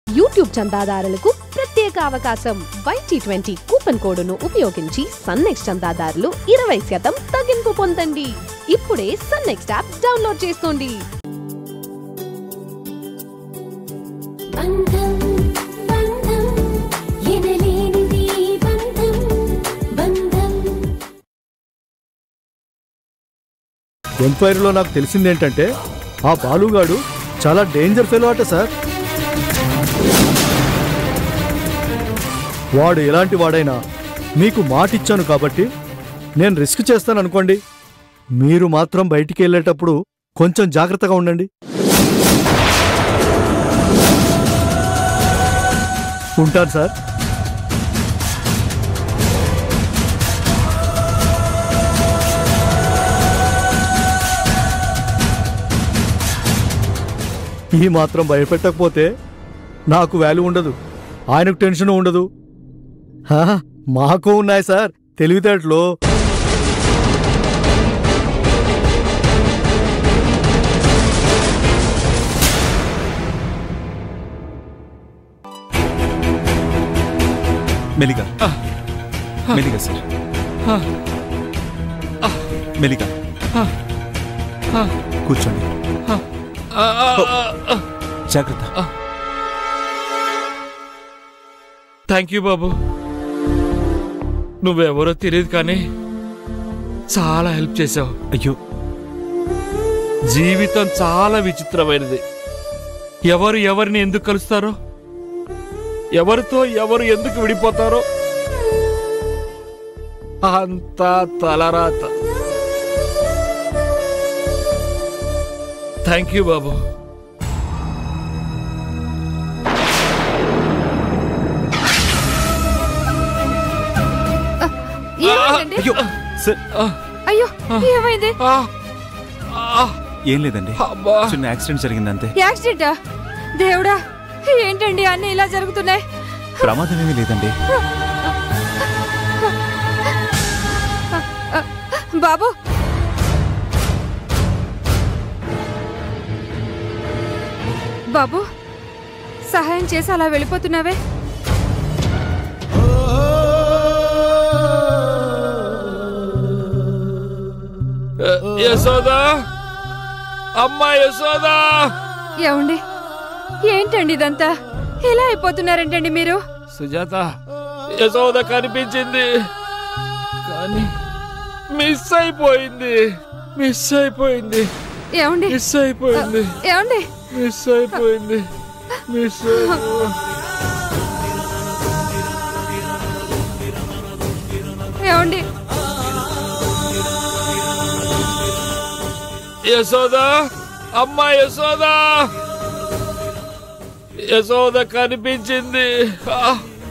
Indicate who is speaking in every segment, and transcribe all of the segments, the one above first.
Speaker 1: YouTube చందాదారులకు ప్రత్యేక అవకాశం YT twenty coupon కోడ్ను ఉపయోగించి సన్నెక్స్ చందాదారులు ఇరవై శాతం తగ్గింపు పొందండి ఇప్పుడే సన్నెక్స్ట్ యాప్ డౌన్లోడ్ చేసుకోండి
Speaker 2: బంధం బంధం ఎనలేనిది బంధం బంధం
Speaker 3: ఎంక్వైరీలో నాకు తెలిసిందేంటంటే ఆ బాలుగాడు చాలా డేంజర్ ఫెలో అట సార్ వాడు ఎలాంటి వాడైనా మీకు మాట ఇచ్చాను కాబట్టి నేను రిస్క్ చేస్తాను అనుకోండి మీరు మాత్రం బయటికి వెళ్ళేటప్పుడు కొంచెం జాగ్రత్తగా ఉండండి ఉంటాను సార్ ఈ మాత్రం భయపెట్టకపోతే నాకు వాల్యూ ఉండదు ఆయనకు టెన్షన్ ఉండదు హా, మాకు ఉన్నాయి సార్ తెలివితేటలు
Speaker 4: మెలిగా మెలిగా సార్ మెలిగా కూర్చోండి జాగ్రత్త
Speaker 5: థ్యాంక్ యూ బాబు నువ్వెవరో తెలియదు కానీ చాలా హెల్ప్ చేసావు
Speaker 4: అయ్యో
Speaker 5: జీవితం చాలా విచిత్రమైనది ఎవరు ఎవరిని ఎందుకు కలుస్తారో ఎవరితో ఎవరు ఎందుకు విడిపోతారో అంతా తలరాత థ్యాంక్ యూ బాబు
Speaker 1: ఏమైందండి?
Speaker 4: అయ్యో సార్
Speaker 1: అయ్యో ఏమైంది
Speaker 5: ఆ, ఆ,
Speaker 4: ఏం లేదండి
Speaker 5: అబ్బా.
Speaker 4: చిన్న యాక్సిడెంట్ జరిగింది అంతే
Speaker 1: యాక్సిడెంటా దేవుడా ఏంటండి అన్ని ఇలా జరుగుతున్నాయి
Speaker 4: ప్రమాదం ఏమీ లేదండి
Speaker 1: బాబు బాబు సహాయం చేసి అలా వెళ్ళిపోతున్నావే
Speaker 5: యశోదా అమ్మా యశోదా
Speaker 1: ఏమండి ఏంటండి ఇదంతా ఇలా అయిపోతున్నారేంటండి మీరు
Speaker 5: సుజాత యశోద కనిపించింది కానీ మిస్ అయిపోయింది మిస్ అయిపోయింది
Speaker 1: ఏమండి
Speaker 5: మిస్ అయిపోయింది
Speaker 1: ఏమండి
Speaker 5: మిస్ అయిపోయింది మిస్ అయిపో-
Speaker 1: ఏమండి
Speaker 5: యశోదా అమ్మా యశోదా యశోద కనిపించింది ఆ!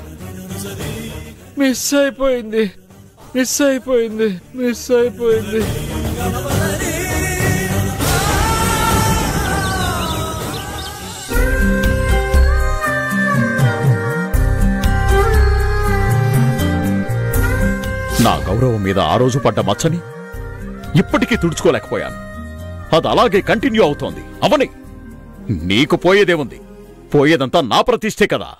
Speaker 5: మిస్ అయిపోయింది మిస్ అయిపోయింది మిస్ అయిపోయింది
Speaker 6: నా గౌరవం మీద ఆ రోజు పడ్డ మచ్చని ఇప్పటికీ తుడుచుకోలేకపోయాను అది అలాగే కంటిన్యూ అవుతోంది అవని నీకు పోయేదేముంది పోయేదంతా నా ప్రతిష్ఠే కదా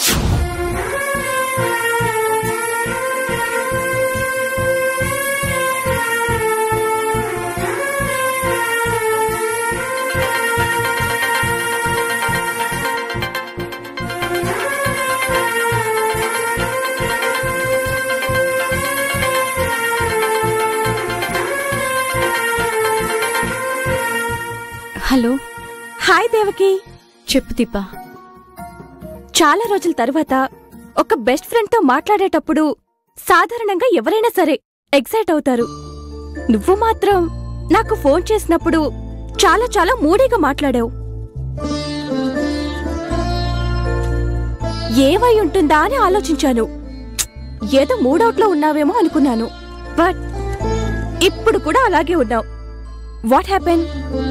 Speaker 7: హలో హాయ్ దేవకి చెప్పు దీపా చాలా రోజుల తర్వాత ఒక బెస్ట్ ఫ్రెండ్తో మాట్లాడేటప్పుడు సాధారణంగా ఎవరైనా సరే ఎక్సైట్ అవుతారు నువ్వు మాత్రం నాకు ఫోన్ చేసినప్పుడు చాలా చాలా మూడీగా మాట్లాడావు ఏవై ఉంటుందా అని ఆలోచించాను ప్చ్! ఏదో మూడౌట్లో ఉన్నావేమో అనుకున్నాను బట్ ఇప్పుడు కూడా అలాగే ఉన్నావు వాట్ హ్యాపెన్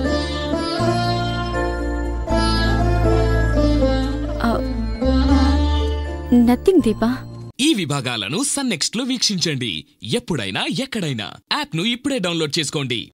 Speaker 7: నథింగ్ దీపా
Speaker 8: ఈ విభాగాలను సన్నెక్స్ట్ లో వీక్షించండి ఎప్పుడైనా ఎక్కడైనా యాప్ ను ఇప్పుడే డౌన్లోడ్ చేసుకోండి